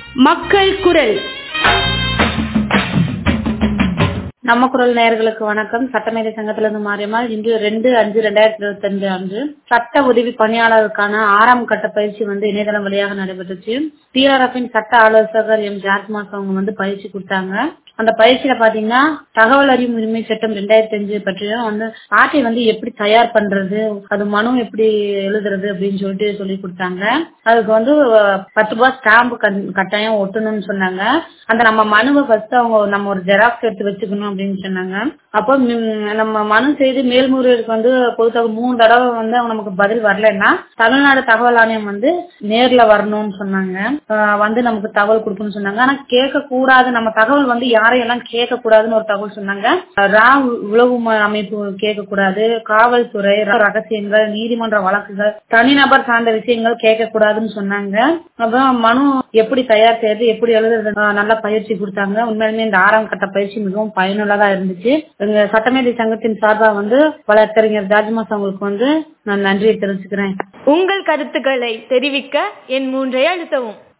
மக்கள் குரல் நம்ம குரல் நேயர்களுக்கு வணக்கம் சட்டமேதை சங்கத்திலிருந்து மாறியமால் இன்று ரெண்டு அஞ்சு ரெண்டாயிரத்தி இருபத்தி அஞ்சு அன்று சட்ட உதவி பணியாளருக்கான ஆறாம் கட்ட பயிற்சி வந்து இணையதளம் வழியாக நடைபெற்றுச்சு டிஆர்எஃபின் சட்ட ஆலோசகர் எம் ஜார்ஜ்மாஸ் அவங்க வந்து பயிற்சி கொடுத்தாங்க அந்த பயிற்சியில பாத்தீங்கன்னா தகவல் அறியும் உரிமை சட்டம் ரெண்டாயிரத்தி அஞ்சு பற்றியும் வந்து ஆட்டை வந்து எப்படி தயார் பண்றது அது மனு எப்படி எழுதுறது அப்படின்னு சொல்லிட்டு சொல்லி கொடுத்தாங்க அதுக்கு வந்து அஹ், பத்து ரூபாய் ஸ்டாம்பு கட்டாயம் ஒட்டணும்னு சொன்னாங்க அந்த நம்ம மனுவை ஃபர்ஸ்ட் அவங்க நம்ம ஒரு ஜெராக்ஸ் எடுத்து வச்சுக்கணும் அப்படின்னு சொன்னாங்க அப்போ ம், நம்ம மனு செய்து மேல்முறையீடுக்கு வந்து பொதுத்தக மூணு தடவை வந்து அவங்க நமக்கு பதில் வரலைன்னா தமிழ்நாடு தகவல் ஆணையம் வந்து நேர்ல வரணும்னு சொன்னாங்க அஹ், வந்து நமக்கு தகவல் கொடுக்கணும்னு சொன்னாங்க ஆனா கேட்க கூடாது நம்ம தகவல் வந்து யாரையெல்லாம் கேட்க கூடாதுன்னு ஒரு தகவல் சொன்னாங்க ரா உளவு ம- அமைப்பு கேட்க கூடாது காவல்துறை ர- ரகசியங்கள் நீதிமன்ற வழக்குகள் தனிநபர் சார்ந்த விஷயங்கள் கேட்க கூடாதுன்னு சொன்னாங்க அப்புறம் மனு எப்படி தயார் செய்யறது எப்படி எழுதுறது அஹ், நல்ல பயிற்சி கொடுத்தாங்க உண்மையிலுமே இந்த ஆறாம் கட்ட பயிற்சி மிகவும் பயனுள்ளதா இருந்துச்சு எங்க சட்டமேதை சங்கத்தின் சார்பா வந்து வழக்கறிஞர் ஜாஜ்மாஸ் அவங்களுக்கு வந்து நான் நன்றியை தெரிவிச்சுக்கிறேன் உங்கள் கருத்துக்களை தெரிவிக்க என் மூன்றை அழுத்தவும்